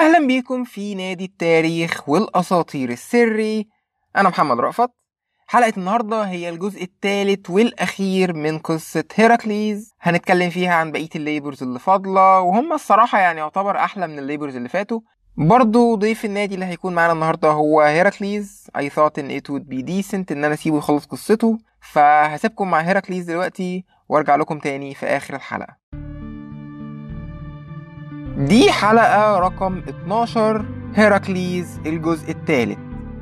أهلا بيكم في نادي التاريخ والأساطير السري أنا محمد رأفت حلقة النهاردة هي الجزء الثالث والأخير من قصة هيراكليز هنتكلم فيها عن بقية الليبرز اللي فاضلة وهم الصراحة يعني يعتبر أحلى من الليبرز اللي فاتوا برضو ضيف النادي اللي هيكون معانا النهاردة هو هيراكليز I thought in it would be decent إن أنا أسيبه يخلص قصته فهسيبكم مع هيراكليز دلوقتي وارجع لكم تاني في آخر الحلقة دي حلقة رقم 12 هيراكليز الجزء الثالث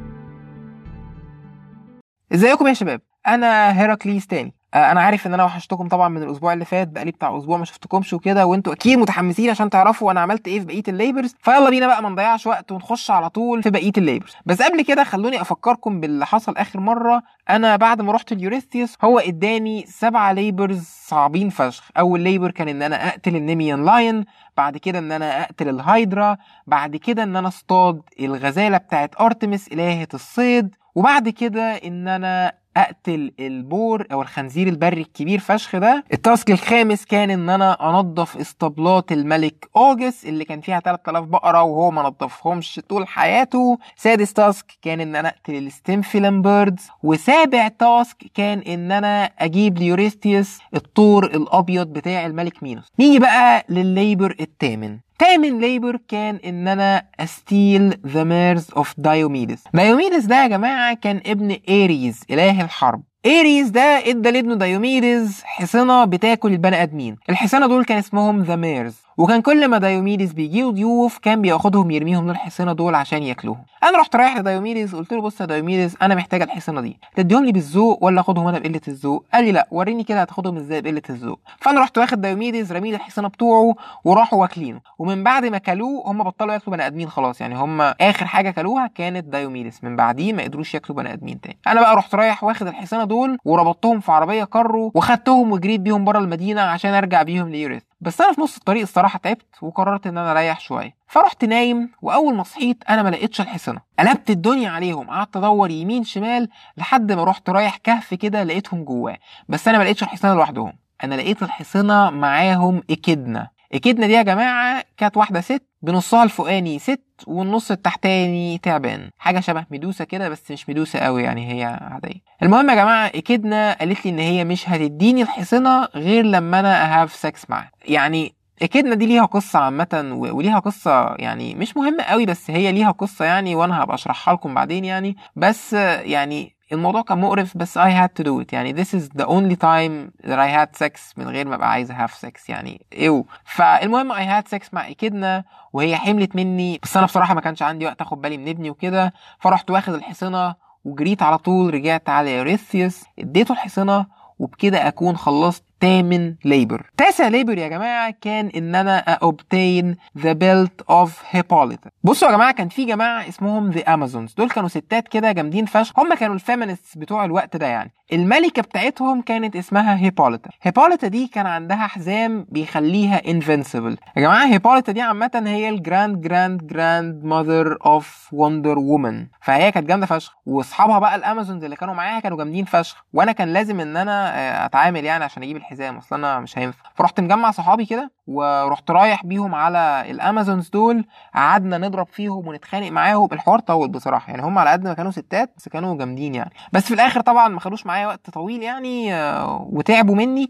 ازيكم يا شباب انا هيراكليز تاني آه، انا عارف ان انا وحشتكم طبعا من الاسبوع اللي فات بقالي بتاع اسبوع ما شفتكمش وكده وانتوا اكيد متحمسين عشان تعرفوا انا عملت ايه في بقيه الليبرز فيلا بينا بقى ما نضيعش وقت ونخش على طول في بقيه الليبرز بس قبل كده خلوني افكركم باللي حصل اخر مره انا بعد ما رحت اليوريستيوس هو اداني سبعة ليبرز صعبين فشخ اول ليبر كان ان انا اقتل النيميان لاين بعد كده ان انا اقتل الهايدرا بعد كده ان انا اصطاد الغزاله بتاعت ارتمس الهه الصيد وبعد كده ان انا اقتل البور او الخنزير البري الكبير فشخ ده التاسك الخامس كان ان انا انظف اسطبلات الملك اوجس اللي كان فيها 3000 بقره وهو ما نظفهمش طول حياته سادس تاسك كان ان انا اقتل الستيمفيلم بيردز وسابع تاسك كان ان انا اجيب ليوريستيوس الطور الابيض بتاع الملك مينوس نيجي بقى للليبر الثامن تامن ليبر كان ان انا استيل ذا ميرز اوف دايوميدس دايوميدس ده يا جماعه كان ابن ايريز اله الحرب ايريز ده ادى لابنه دايوميدس حصنه بتاكل البني ادمين الحصنه دول كان اسمهم ذا ميرز وكان كل ما دايوميدس بيجيله ضيوف كان بياخدهم يرميهم للحصنه دول عشان ياكلوهم انا رحت رايح لدايوميدس قلت له بص يا دايوميدس انا محتاج الحصنه دي تديهم لي بالذوق ولا اخدهم انا بقله الذوق قال لي لا وريني كده هتاخدهم ازاي بقله الذوق فانا رحت واخد دايوميدس رميل الحصنه بتوعه وراحوا واكلينه ومن بعد ما كلوه هم بطلوا ياكلوا بني ادمين خلاص يعني هم اخر حاجه كلوها كانت دايوميدس من بعديه ما قدروش ياكلوا بني ادمين تاني انا بقى رحت رايح واخد الحصنه دول وربطتهم في عربيه كارو وخدتهم وجريت بيهم بره المدينه عشان ارجع بيهم ليوريث بس انا في نص الطريق الصراحه تعبت وقررت ان انا اريح شويه فرحت نايم واول ما صحيت انا ما لقيتش الحصنه قلبت الدنيا عليهم قعدت ادور يمين شمال لحد ما رحت رايح كهف كده لقيتهم جواه بس انا ما لقيتش الحصنه لوحدهم انا لقيت الحصنه معاهم اكدنا اكدنا دي يا جماعه كانت واحده ست بنصها الفوقاني ست والنص التحتاني تعبان حاجه شبه ميدوسا كده بس مش ميدوسا قوي يعني هي عاديه المهم يا جماعه اكدنا قالت لي ان هي مش هتديني الحصنه غير لما انا هاف سكس معاها يعني اكيدنا دي ليها قصة عامة و- وليها قصة يعني مش مهمة قوي بس هي ليها قصة يعني وانا هبقى اشرحها لكم بعدين يعني بس آه، يعني الموضوع كان مقرف بس I had to do it يعني this is the only time that I had sex من غير ما ابقى عايز have sex يعني ايو فالمهم I had sex مع اكيدنا وهي حملت مني بس انا بصراحة ما كانش عندي وقت اخد بالي من ابني وكده فرحت واخد الحصنة وجريت على طول رجعت على يوريثيوس اديته الحصنة وبكده اكون خلصت تامن ليبر تاسع ليبر يا جماعة كان ان انا obtain the belt of Hippolyta بصوا يا جماعة كان في جماعة اسمهم the Amazons دول كانوا ستات كده جامدين فشخ هم كانوا الفيمينست بتوع الوقت ده يعني الملكة بتاعتهم كانت اسمها هيبوليتا هيبوليتا دي كان عندها حزام بيخليها invincible يا جماعة هيبوليتا دي عامة هي الجراند جراند جراند ماذر اوف وندر وومن فهي كانت جامدة فشخ واصحابها بقى الامازونز اللي كانوا معاها كانوا جامدين فشخ وانا كان لازم ان انا آه، اتعامل يعني عشان اجيب الحزام اصل انا مش هينفع فرحت مجمع صحابي كده ورحت رايح بيهم على الامازونز دول قعدنا نضرب فيهم ونتخانق معاهم الحوار طول بصراحه يعني هم على قد ما كانوا ستات بس كانوا جامدين يعني بس في الاخر طبعا ما خدوش معايا وقت طويل يعني آه، وتعبوا مني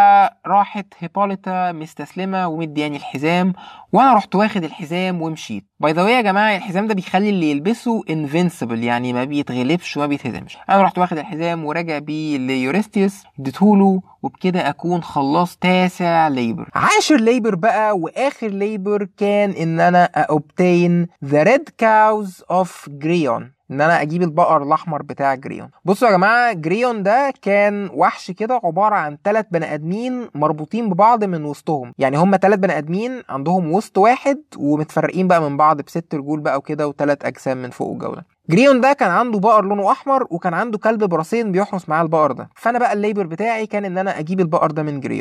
فراحت هيبوليتا مستسلمه ومدياني الحزام وانا رحت واخد الحزام ومشيت باي ذا يا جماعه الحزام ده بيخلي اللي يلبسه انفنسبل يعني ما بيتغلبش وما بيتهزمش انا رحت واخد الحزام وراجع بيه ليوريستيوس اديتهوله وبكده اكون خلصت تاسع ليبر عاشر ليبر بقى واخر ليبر كان ان انا obtain the red cows of جريون ان انا اجيب البقر الاحمر بتاع جريون بصوا يا جماعه جريون ده كان وحش كده عباره عن ثلاث بني ادمين مربوطين ببعض من وسطهم يعني هم ثلاث بني ادمين عندهم وسط واحد ومتفرقين بقى من بعض بست رجول بقى وكده وثلاث اجسام من فوق والجوله جريون ده كان عنده بقر لونه احمر وكان عنده كلب براسين بيحرس معاه البقر ده فانا بقى الليبر بتاعي كان ان انا اجيب البقر ده من جريون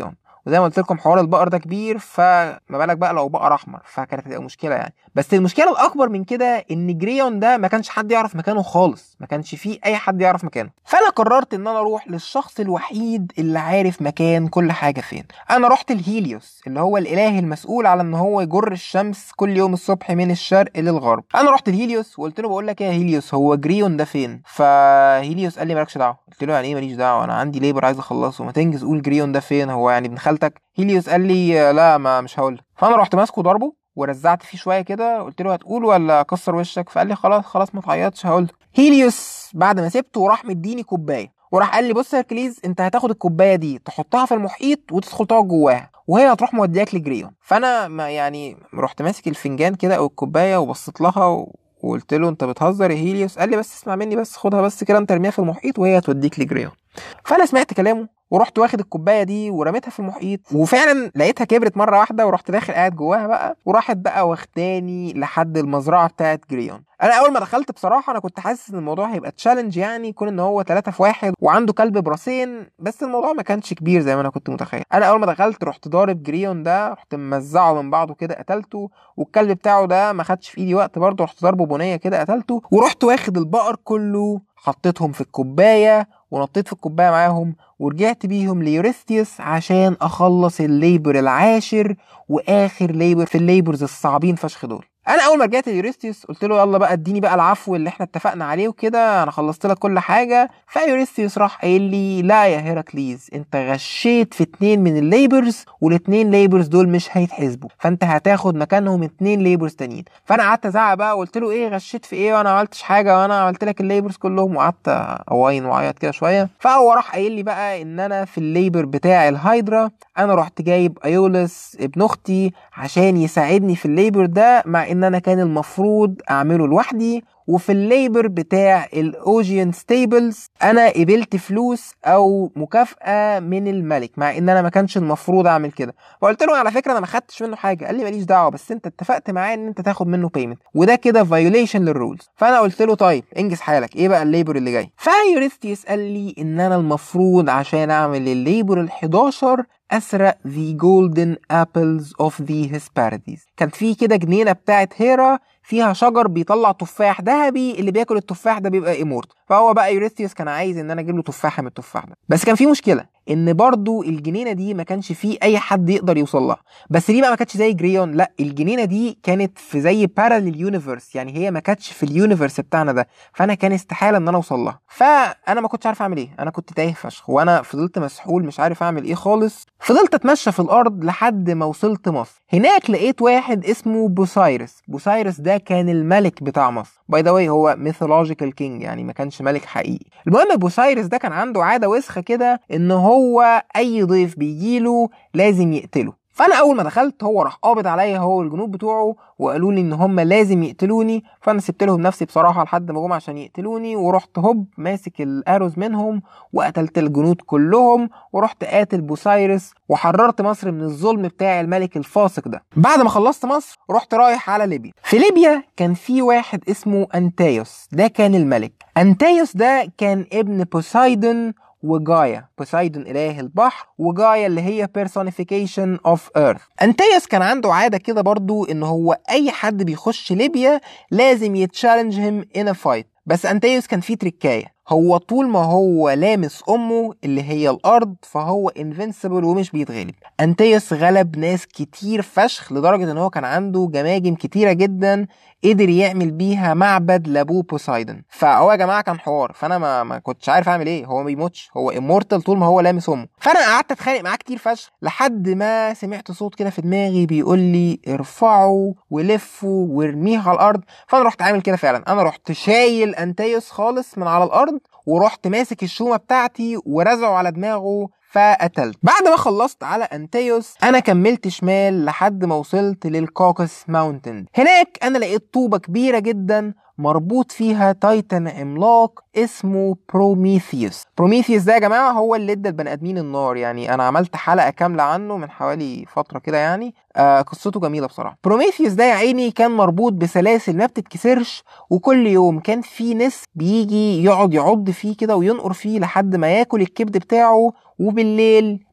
وزي ما قلت لكم حوار البقر ده كبير فما بالك بقى لو بقر احمر فكانت هتبقى مشكله يعني بس المشكله الاكبر من كده ان جريون ده ما كانش حد يعرف مكانه خالص ما كانش فيه اي حد يعرف مكانه فانا قررت ان انا اروح للشخص الوحيد اللي عارف مكان كل حاجه فين انا رحت الهيليوس اللي هو الاله المسؤول على ان هو يجر الشمس كل يوم الصبح من الشرق للغرب انا رحت الهيليوس وقلت له بقول لك ايه يا هيليوس هو جريون ده فين فهيليوس قال لي مالكش دعوه قلت له يعني ايه ماليش دعوه انا عندي ليبر عايز اخلصه ما تنجز قول جريون ده فين هو يعني ابن خالتك هيليوس قال لي لا ما مش هقول فانا رحت ماسكه ضربه ورزعت فيه شويه كده قلت له هتقول ولا اكسر وشك فقال لي خلاص خلاص ما تعيطش هقول هيليوس بعد ما سبته وراح مديني كوبايه وراح قال لي بص يا هركليز انت هتاخد الكوبايه دي تحطها في المحيط وتدخل تقعد جواها وهي هتروح مودياك لجريون فانا ما يعني رحت ماسك الفنجان كده او الكوبايه وبصيت لها و... وقلت له انت بتهزر يا هيليوس قال لي بس اسمع مني بس خدها بس كده انت ارميها في المحيط وهي هتوديك لجريون فانا سمعت كلامه ورحت واخد الكوبايه دي ورميتها في المحيط وفعلا لقيتها كبرت مره واحده ورحت داخل قاعد جواها بقى وراحت بقى واخداني لحد المزرعه بتاعت جريون انا اول ما دخلت بصراحه انا كنت حاسس ان الموضوع هيبقى تشالنج يعني يكون ان هو ثلاثة في واحد وعنده كلب براسين بس الموضوع ما كانش كبير زي ما انا كنت متخيل انا اول ما دخلت رحت ضارب جريون ده رحت موزعه من بعضه كده قتلته والكلب بتاعه ده ما خدش في ايدي وقت برضه رحت ضاربه بنيه كده قتلته ورحت واخد البقر كله حطيتهم في الكوبايه ونطيت في الكوبايه معاهم ورجعت بيهم ليوريستيوس عشان اخلص الليبر العاشر واخر ليبر في الليبرز الصعبين فشخ دول انا اول ما رجعت ليوريستيوس قلت له يلا بقى اديني بقى العفو اللي احنا اتفقنا عليه وكده انا خلصت لك كل حاجه فيوريستيوس راح قايل لي لا يا هيراكليز انت غشيت في اتنين من الليبرز والاتنين ليبرز دول مش هيتحسبوا فانت هتاخد مكانهم اتنين ليبرز تانيين فانا قعدت ازعق بقى وقلت له ايه غشيت في ايه وانا ما عملتش حاجه وانا عملت لك الليبرز كلهم وقعدت اواين واعيط كده شويه فهو راح قايل لي بقى ان انا في الليبر بتاع الهايدرا انا رحت جايب ايولس ابن اختي عشان يساعدني في الليبر ده مع ان انا كان المفروض اعمله لوحدي وفي الليبر بتاع الاوجيان ستيبلز انا قبلت فلوس او مكافاه من الملك مع ان انا ما كانش المفروض اعمل كده فقلت له على فكره انا ما خدتش منه حاجه قال لي ماليش دعوه بس انت اتفقت معاه ان انت تاخد منه بيمنت وده كده فايوليشن للرولز فانا قلت له طيب انجز حالك ايه بقى الليبر اللي جاي فيوريستيوس قال لي ان انا المفروض عشان اعمل الليبر ال11 اسرق the golden apples of the Hesperides كان في كده جنينه بتاعت هيرا فيها شجر بيطلع تفاح ذهبي اللي بياكل التفاح ده بيبقى ايمورت فهو بقى يوريستيوس كان عايز ان انا اجيب له تفاحه من التفاح ده بس كان في مشكله ان برضو الجنينه دي ما كانش فيه اي حد يقدر يوصل لها بس ليه بقى ما كانتش زي جريون لا الجنينه دي كانت في زي باراليل يونيفرس يعني هي ما كانتش في اليونيفرس بتاعنا ده فانا كان استحاله ان انا اوصل لها فانا ما كنتش عارف اعمل ايه انا كنت تايه فشخ وانا فضلت مسحول مش عارف اعمل ايه خالص فضلت اتمشى في الارض لحد ما وصلت مصر هناك لقيت واحد اسمه بوسايرس بوسايرس ده كان الملك بتاع مصر باي ذا واي هو ميثولوجيكال كينج يعني ما كانش ملك حقيقي المهم بوسايرس ده كان عنده عاده وسخه كده ان هو اي ضيف بيجيله لازم يقتله فانا اول ما دخلت هو راح قابض عليا هو والجنود بتوعه وقالوا لي ان هم لازم يقتلوني فانا سبت لهم نفسي بصراحه لحد ما جم عشان يقتلوني ورحت هوب ماسك الاروز منهم وقتلت الجنود كلهم ورحت قاتل بوسايرس وحررت مصر من الظلم بتاع الملك الفاسق ده بعد ما خلصت مصر رحت رايح على ليبيا في ليبيا كان في واحد اسمه انتايوس ده كان الملك انتايوس ده كان ابن بوسايدون وجايا بوسايدون إله البحر وجايا اللي هي personification of earth أنتيوس كان عنده عادة كده برضو إن هو أي حد بيخش ليبيا لازم يتشالنج هيم in a fight بس أنتيوس كان فيه تركاية هو طول ما هو لامس امه اللي هي الارض فهو انفنسبل ومش بيتغلب انتيوس غلب ناس كتير فشخ لدرجه ان هو كان عنده جماجم كتيره جدا قدر يعمل بيها معبد لابوه بوسايدون فهو يا جماعه كان حوار فانا ما, ما كنتش عارف اعمل ايه هو ما بيموتش هو امورتال طول ما هو لامس امه فانا قعدت اتخانق معاه كتير فشخ لحد ما سمعت صوت كده في دماغي بيقول لي ارفعوا ولفوا وارميه على الارض فانا رحت عامل كده فعلا انا رحت شايل انتيوس خالص من على الارض ورحت ماسك الشومه بتاعتي ورزعه على دماغه فقتلت بعد ما خلصت على انتيوس انا كملت شمال لحد ما وصلت للكوكس ماونتن هناك انا لقيت طوبه كبيره جدا مربوط فيها تايتن عملاق اسمه بروميثيوس بروميثيوس ده يا جماعه هو اللي ادى البني ادمين النار يعني انا عملت حلقه كامله عنه من حوالي فتره كده يعني آه قصته جميله بصراحه بروميثيوس ده يا عيني كان مربوط بسلاسل ما بتتكسرش وكل يوم كان في ناس بيجي يقعد يعض فيه كده وينقر فيه لحد ما ياكل الكبد بتاعه وبالليل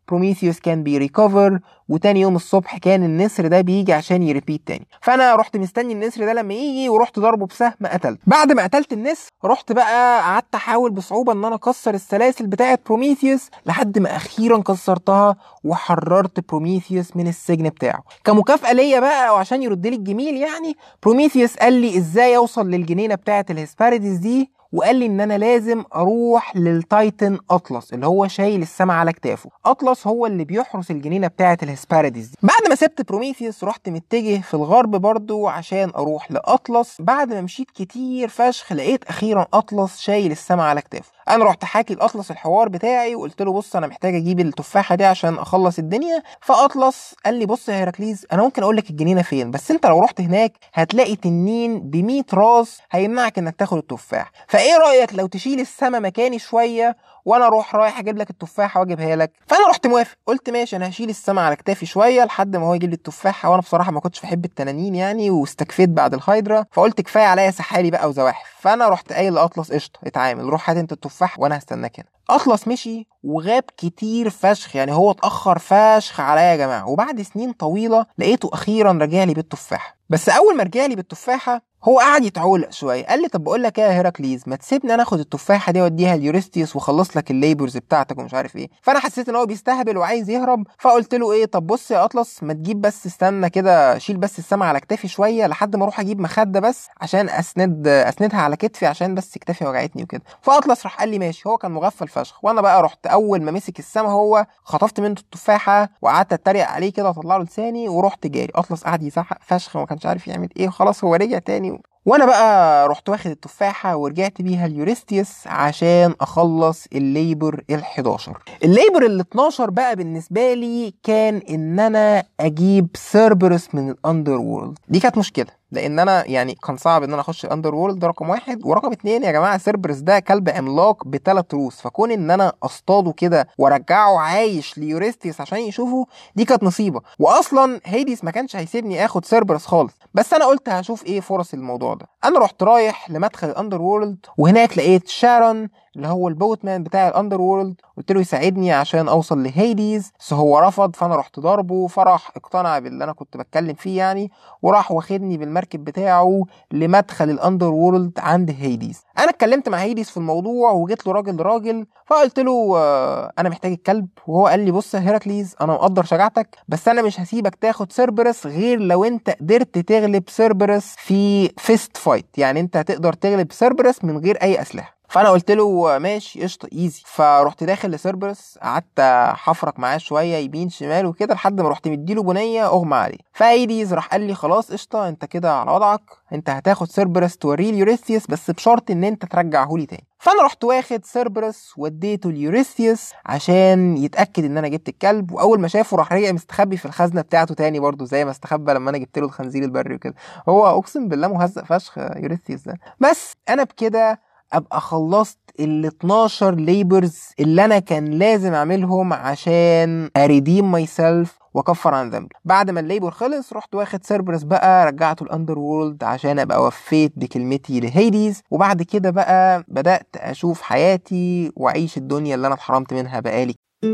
بروميثيوس كان بيريكفر وتاني يوم الصبح كان النسر ده بيجي عشان يريبيت تاني فانا رحت مستني النسر ده لما يجي ورحت ضربه بسهم قتلت بعد ما قتلت النسر رحت بقى قعدت احاول بصعوبه ان انا اكسر السلاسل بتاعه بروميثيوس لحد ما اخيرا كسرتها وحررت بروميثيوس من السجن بتاعه كمكافاه ليا بقى وعشان يرد لي الجميل يعني بروميثيوس قال لي ازاي اوصل للجنينه بتاعه الهسباريديس دي وقال لي ان انا لازم اروح للتايتن اطلس اللي هو شايل السما على كتافه اطلس هو اللي بيحرس الجنينه بتاعه الهسباريديس دي بعد ما سبت بروميثيوس رحت متجه في الغرب برضو عشان اروح لاطلس بعد ما مشيت كتير فشخ لقيت اخيرا اطلس شايل السما على كتافه انا رحت حاكي لاطلس الحوار بتاعي وقلت له بص انا محتاج اجيب التفاحه دي عشان اخلص الدنيا فاطلس قال لي بص يا هيراكليز انا ممكن اقول لك الجنينه فين بس انت لو رحت هناك هتلاقي تنين ب 100 راس هيمنعك انك تاخد التفاح فايه رايك لو تشيل السما مكاني شويه وانا اروح رايح اجيب لك التفاحه واجيبها لك فانا رحت موافق قلت ماشي انا هشيل السما على كتافي شويه لحد ما هو يجيب لي التفاحه وانا بصراحه ما كنتش بحب التنانين يعني واستكفيت بعد الهايدرا فقلت كفايه عليا سحالي بقى وزواحف فانا رحت قايل لاطلس قشطه اتعامل روح هات انت التفاح وانا هستناك هنا اطلس مشي وغاب كتير فشخ يعني هو اتاخر فشخ عليا يا جماعه وبعد سنين طويله لقيته اخيرا رجع لي بالتفاحه بس اول ما رجع لي بالتفاحه هو قعد يتعولق شويه قال لي طب بقول لك ايه يا هيراكليز ما تسيبني انا اخد التفاحه دي واديها ليوريستيوس واخلص لك الليبرز بتاعتك ومش عارف ايه فانا حسيت ان هو بيستهبل وعايز يهرب فقلت له ايه طب بص يا اطلس ما تجيب بس استنى كده شيل بس السما على كتافي شويه لحد ما اروح اجيب مخده بس عشان اسند اسندها على كتفي عشان بس كتافي وجعتني وكده فاطلس راح قال لي ماشي هو كان مغفل فشخ وانا بقى رحت اول ما مسك السما هو خطفت منه التفاحه وقعدت اتريق عليه كده واطلع له لساني ورحت جاري اطلس قعد يزعق فشخ وما كانش عارف يعمل ايه وخلاص هو رجع تاني وانا بقى رحت واخد التفاحة ورجعت بيها ليوريستيوس عشان اخلص الليبر ال11 الليبر ال12 بقى بالنسبة لي كان ان انا اجيب سيربرس من الاندر وورلد دي كانت مشكلة لان انا يعني كان صعب ان انا اخش الاندر وورلد ده رقم واحد ورقم اتنين يا جماعه سيربرس ده كلب عملاق بثلاث روس فكون ان انا اصطاده كده وارجعه عايش ليوريستيس عشان يشوفه دي كانت نصيبه واصلا هيديس ما كانش هيسيبني اخد سيربرس خالص بس انا قلت هشوف ايه فرص الموضوع ده انا رحت رايح لمدخل الاندر وورلد وهناك لقيت شارون اللي هو البوتمان بتاع الاندر وورلد قلت له يساعدني عشان اوصل لهيديز بس هو رفض فانا رحت ضربه فرح اقتنع باللي انا كنت بتكلم فيه يعني وراح واخدني بالمركب بتاعه لمدخل الاندر وورلد عند هيديز انا اتكلمت مع هيديز في الموضوع وجيت له راجل لراجل فقلت له آه انا محتاج الكلب وهو قال لي بص يا هيراكليز انا مقدر شجاعتك بس انا مش هسيبك تاخد سيربرس غير لو انت قدرت تغلب سيربرس في فيست فايت يعني انت هتقدر تغلب سيربرس من غير اي اسلحه فانا قلت له ماشي قشطه ايزي فرحت داخل لسيربرس قعدت حفرك معاه شويه يمين شمال وكده لحد ما رحت مديله بنيه اغمى عليه فايديز راح قال لي خلاص قشطه انت كده على وضعك انت هتاخد سيربرس توريه ليوريثيوس بس بشرط ان انت ترجعه لي تاني فانا رحت واخد سيربرس وديته ليوريثيوس عشان يتاكد ان انا جبت الكلب واول ما شافه راح رجع مستخبي في الخزنه بتاعته تاني برضه زي ما استخبى لما انا جبت له الخنزير البري وكده هو اقسم بالله مهزأ فشخ يوريثيوس ده بس انا بكده ابقى خلصت ال 12 ليبرز اللي انا كان لازم اعملهم عشان اريديم ماي سيلف واكفر عن ذنبي بعد ما الليبر خلص رحت واخد سيربرس بقى رجعته الاندر وورلد عشان ابقى وفيت بكلمتي لهيديز وبعد كده بقى بدات اشوف حياتي واعيش الدنيا اللي انا اتحرمت منها بقالي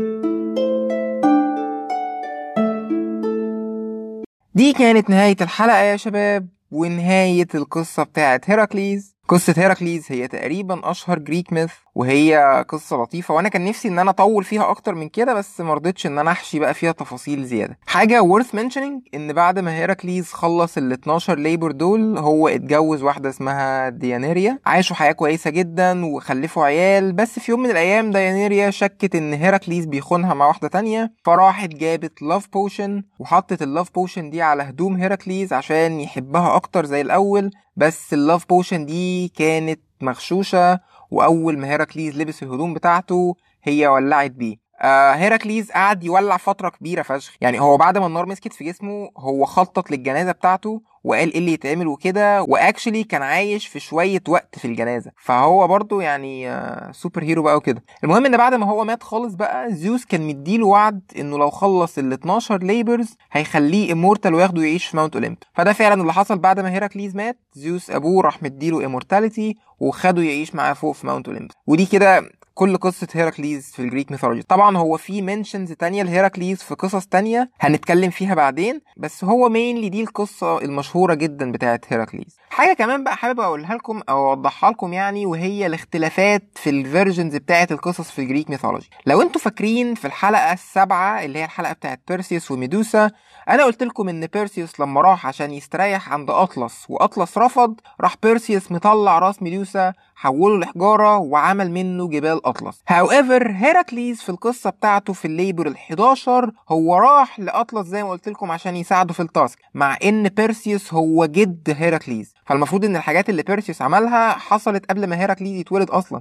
دي كانت نهاية الحلقة يا شباب ونهاية القصة بتاعت هيراكليز قصة هيراكليز هي تقريبا أشهر جريك ميث وهي قصة لطيفة وأنا كان نفسي إن أنا أطول فيها أكتر من كده بس مرضتش إن أنا أحشي بقى فيها تفاصيل زيادة. حاجة worth mentioning إن بعد ما هيراكليز خلص ال 12 ليبر دول هو اتجوز واحدة اسمها ديانيريا عاشوا حياة كويسة جدا وخلفوا عيال بس في يوم من الأيام ديانيريا شكت إن هيراكليز بيخونها مع واحدة تانية فراحت جابت لاف بوشن وحطت اللاف بوشن دي على هدوم هيراكليز عشان يحبها أكتر زي الأول بس اللاف بوشن دي كانت مغشوشة وأول ما هيراكليز لبس الهدوم بتاعته هي ولعت بيه آه هيراكليز قعد يولع فترة كبيرة فشخ يعني هو بعد ما النار مسكت في جسمه هو خطط للجنازة بتاعته وقال ايه اللي يتعمل وكده واكشلي كان عايش في شويه وقت في الجنازه فهو برضو يعني آه سوبر هيرو بقى وكده المهم ان بعد ما هو مات خالص بقى زيوس كان مديله وعد انه لو خلص ال 12 ليبرز هيخليه امورتال وياخده يعيش في ماونت اوليمب فده فعلا اللي حصل بعد ما هيراكليز مات زيوس ابوه راح مديله امورتاليتي وخده يعيش معاه فوق في ماونت اوليمب ودي كده كل قصه هيراكليز في الجريك ميثولوجي طبعا هو في منشنز تانية لهيراكليز في قصص تانية هنتكلم فيها بعدين بس هو مينلي دي القصه المشهوره جدا بتاعت هيراكليز حاجه كمان بقى حابب اقولها لكم او اوضحها لكم يعني وهي الاختلافات في الفيرجنز بتاعت القصص في الجريك ميثولوجي لو انتوا فاكرين في الحلقه السابعه اللي هي الحلقه بتاعت بيرسيوس وميدوسا انا قلت لكم ان بيرسيوس لما راح عشان يستريح عند اطلس واطلس رفض راح بيرسيوس مطلع راس ميدوسا حوله لحجارة وعمل منه جبال أطلس however هيراكليز في القصة بتاعته في الليبر ال11 هو راح لأطلس زي ما قلت لكم عشان يساعده في التاسك مع إن بيرسيوس هو جد هيراكليز فالمفروض إن الحاجات اللي بيرسيوس عملها حصلت قبل ما هيراكليز يتولد أصلا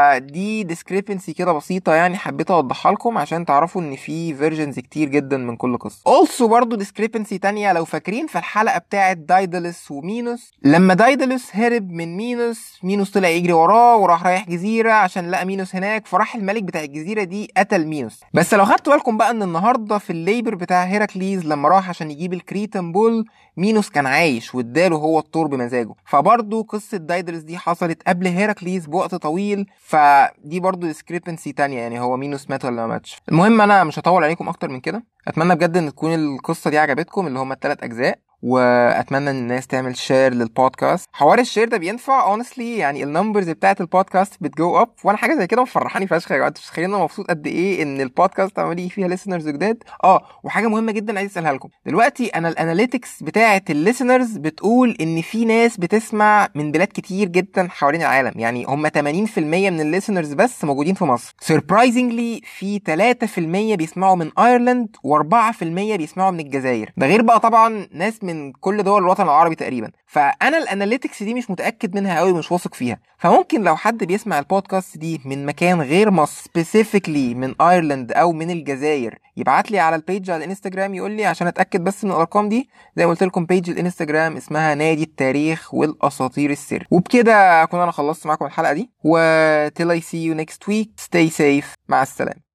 فدي ديسكريبنسي كده بسيطة يعني حبيت أوضحها لكم عشان تعرفوا إن في فيرجنز كتير جدا من كل قصة also برضه ديسكريبنسي تانية لو فاكرين في الحلقة بتاعت دايدالس ومينوس لما دايدالس هرب من مينوس مينوس طلع يجري وراه وراح رايح جزيرة عشان لقى مينوس هناك فراح الملك بتاع الجزيرة دي قتل مينوس بس لو خدتوا بالكم بقى ان النهاردة في الليبر بتاع هيراكليز لما راح عشان يجيب الكريتن بول مينوس كان عايش واداله هو الطور بمزاجه فبرضه قصة دايدرس دي حصلت قبل هيراكليز بوقت طويل فدي برضه ديسكريبنسي تانية يعني هو مينوس مات ولا ما ماتش المهم انا مش هطول عليكم اكتر من كده اتمنى بجد ان تكون القصة دي عجبتكم اللي هم الثلاث اجزاء واتمنى ان الناس تعمل شير للبودكاست حوار الشير ده بينفع اونستلي يعني النمبرز بتاعت البودكاست بتجو اب وانا حاجه زي كده مفرحاني فشخ يا جماعه انتوا متخيلين انا مبسوط قد ايه ان البودكاست عمال يجي فيها ليسنرز جداد اه وحاجه مهمه جدا عايز اسالها لكم دلوقتي انا الاناليتكس بتاعت الليسنرز بتقول ان في ناس بتسمع من بلاد كتير جدا حوالين العالم يعني هم 80% من الليسنرز بس موجودين في مصر سربرايزنجلي في 3% بيسمعوا من ايرلند و4% بيسمعوا من الجزائر ده غير بقى طبعا ناس من كل دول الوطن العربي تقريبا فانا الاناليتكس دي مش متاكد منها قوي مش واثق فيها فممكن لو حد بيسمع البودكاست دي من مكان غير مصر سبيسيفيكلي من ايرلند او من الجزائر يبعت لي على البيج على الانستجرام يقول لي عشان اتاكد بس من الارقام دي زي ما قلت لكم بيج الانستجرام اسمها نادي التاريخ والاساطير السر وبكده اكون انا خلصت معاكم الحلقه دي و till I see you next week stay safe مع السلامه